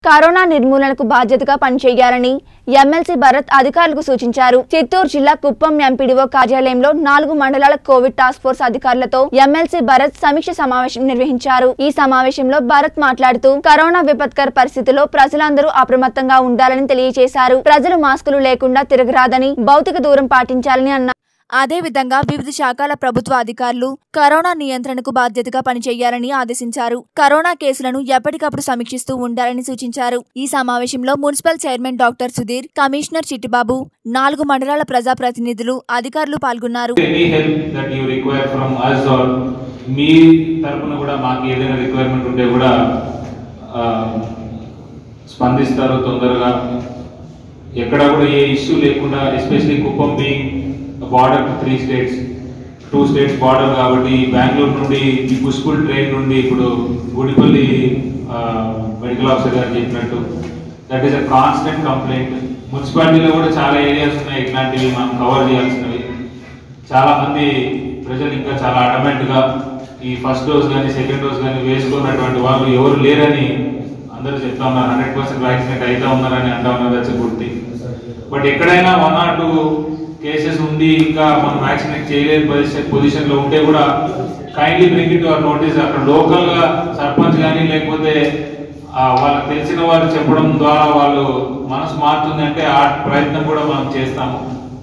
Corona నిర్మూలనకు బాధ్యతగా పనిచేయాలని ఎమ్మెల్సీ భరత్ అధికారులకు సూచించారు చిత్తూరు జిల్లా కుప్పం ఎంపీడీఓ కార్యాలయంలో నాలుగు మండలాల కోవిడ్ టాస్క్ ఫోర్స్ అధికారులతో ఎమ్మెల్సీ భరత్ సమీక్ష సమావేశం నిర్వహించారు ఈ సమావేశంలో భరత్ మాట్లాడుతూ కరోనా విపత్కర పరిస్థితుల్లో ప్రజలందరూ అప్రమత్తంగా ఉండాలని తెలియజేశారు ప్రజలు మాస్కులు లేకుండా తిరగరాదని భౌతిక దూరం పాటించాలని అన్నారు అదేవిధంగా వివిధ శాఖల ప్రభుత్వ అధికారులు కరోనా నియంత్రణకు బాధ్యతగా పనిచేయాలని ఆదేశించారు కరోనా కేసులను ఎప్పటికప్పుడు సమీక్షిస్తూ ఉండాలని సూచించారు ఈ సమావేశంలో municipal chairman doctor Sudheer commissioner Chittibabu నాలుగు మండలాల ప్రజాప్రతినిధులు అధికారులు పాల్గొన్నారు any help that you require from us or మీ తరపున కూడా మాకు ఏదైనా రిక్వైర్మెంట్ ఉంటే కూడా ఆ, స్పందిస్తారు తొందరగా ఎక్కడ కూడా ఏ ఇష్యూ లేకుండా especially Kuppam being border three states two states border కాబట్టి బెంగళూరు నుండి ఈ పుష్పుల్ ట్రైన్ నుండి ఇప్పుడు గుడిపల్లి మెడికల్ ఆఫీసర్ గారు చెప్పినట్టు that is a constant complaint మున్సిపాలిటీలో కూడా చాలా ఏరియాస్ ఉన్నాయి ఇట్లాంటివి మనం కవర్ చేయాల్సినవి చాలా మంది ప్రజలు ఇంకా చాలా అడమెంట్ గా ఈ ఫస్ట్ డోస్ కానీ సెకండ్ డోస్ కానీ వేసుకున్నటువంటి వాళ్ళు ఎవరు లేరని అందరూ చెప్తా ఉన్నారు హండ్రెడ్ పర్సెంట్ వ్యాక్సినేట్ అయితే ఉన్నారని అంటా ఉన్నారు దట్స్ గుర్తి బట్ ఎక్కడైనా వన్ ఆర్ టూ కేసెస్ ఉండి ఇంకా మనం వ్యాక్సినేట్ చేయలేని పొజిషన్ పొజిషన్ లో ఉంటే కూడా kindly bring it your notice అక్కడ లోకల్ గా సర్పంచ్ కానీ లేకపోతే ఆ, వాళ్ళకి తెలిసిన వారు చెప్పడం ద్వారా వాళ్ళు మనసు మారుతుంది అంటే ఆ ప్రయత్నం కూడా మనం చేస్తాము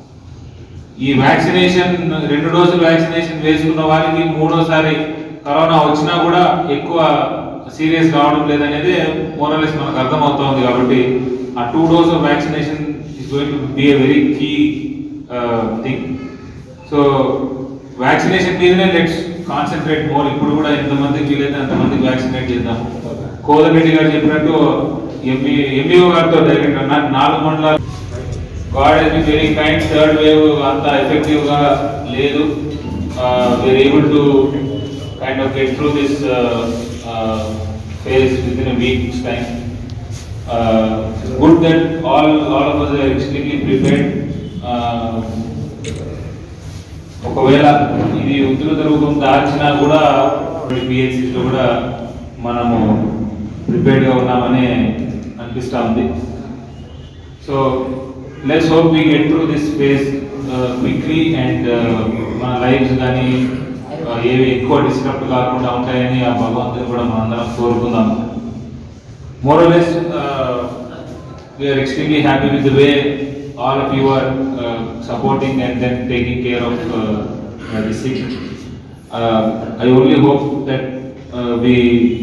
ఈ వ్యాక్సినేషన్ రెండు డోసులు వ్యాక్సినేషన్ వేసుకున్న వారికి మూడోసారి కరోనా వచ్చినా కూడా ఎక్కువ సీరియస్ కావడం లేదనేది మోరలెస్ మనకు అర్థమవుతోంది కాబట్టి ఆ two dose of vaccination is going to be a very key thing so vaccination మీదనే లెట్స్ కాన్సన్ట్రేట్ మోర్ ఇప్పుడు కూడా ఎంతమందికి వీలైతే అంతమందికి వ్యాక్సినేట్ చేద్దాము కోదరెడ్డి గారు చెప్పినట్టు ఎంపీ ఎంపీఓ గారితో డైరెక్ట్ నాకు నాలుగు మండలాలు god has be very kind third wave అంత ఎఫెక్టివ్ గా లేదు we are able to kind of get through this phase within weeks time good that all all of us are extremely prepared ఒకవేళ ఇది ఉధృత రూపం దాల్చినా కూడా పిహెచ్సిస్ లో కూడా మనము ప్రిపేర్డ్ గా ఉన్నామని అనిపిస్తా ఉంది so let's hope we get through this phase quickly and మన లైఫ్స్ కానీ ఏవి ఎక్కువ డిస్టర్బ్ కాకుండా ఉంటాయని ఆ భగవంతుని కూడా మనందరం కోరుకుందాం మోరలెస్ we are extremely happy with the way all of you are supporting and then taking care of the sick I only hope that we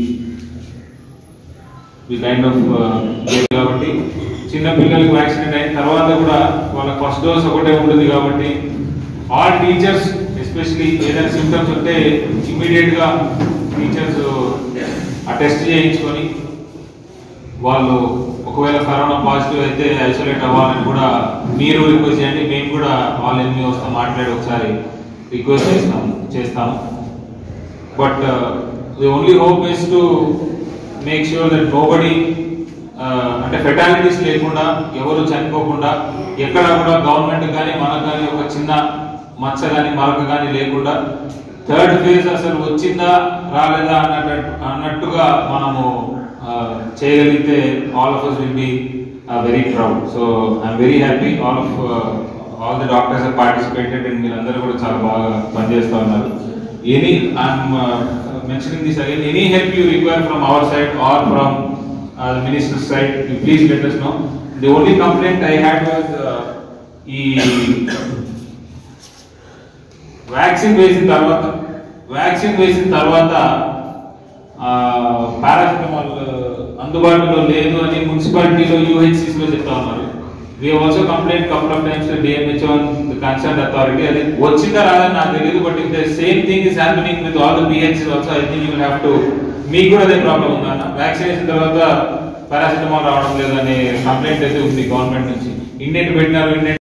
we kind of కాబట్టి చిన్న పిల్లలకి వ్యాక్సినేట్ అయిన తర్వాత కూడా వాళ్ళ ఫస్ట్ డోస్ ఒకటే ఉంటుంది కాబట్టి ఆల్ టీచర్స్ ఎస్పెషలీ ఏదైనా సిమ్టమ్స్ ఉంటే ఇమ్మీడియట్ గా టీచర్స్ ఆ టెస్ట్ చేయించుకొని వాళ్ళు ఒకవేళ కరోనా పాజిటివ్ అయితే ఐసోలేట్ అవ్వాలని కూడా మీరు రిక్వెస్ట్ చేయండి మేము కూడా వాళ్ళ ఎన్ని వస్తాం మాట్లాడి ఒకసారి రిక్వెస్ట్ చేస్తాం చేస్తాము but the only hope is to make sure that nobody అంటే ఫెటాలిటీస్ లేకుండా ఎవరు చనిపోకుండా ఎక్కడ కూడా గవర్నమెంట్ కానీ మనకు కానీ ఒక చిన్న మచ్చ కానీ మరక కానీ లేకుండా థర్డ్ ఫేజ్ అసలు వచ్చిందా రాలేదా అన్నట్టు అన్నట్టుగా మనము ఆ, చేయగలిగితే all of us will be very proud so I'm very happy all of all the doctors participated and మీరందరూ కూడా చాలా బాగా పనిచేస్తూ ఉన్నారు any I'm mentioning this again any help you require from our side or from the minister's side, you please let us know. The only complaint I had was uh, ఈ vaccine వేసిన తర్వాత vaccine వేసిన తర్వాత paracetamol అందుబాటులో లేదు అని మున్సిపాలిటీలో యూహెచ్సిస్ లో చెప్తా ఉన్నారు we also complaint couple of times DMHO concern authority అది వచ్చిందా రాదని నాకు తెలియదు but if the same thing is happening with all the BHC also I think you will have to మీకు కూడా అదే ప్రాబ్లం ఉందా అన్న వ్యాక్సిన్ వేసిన తర్వాత పారాసిటమాల్ రావడం లేదని కంప్లైంట్ అయితే ఉంది గవర్నమెంట్ నుంచి ఇండెంట్ పెట్టినారు ఇండెంట్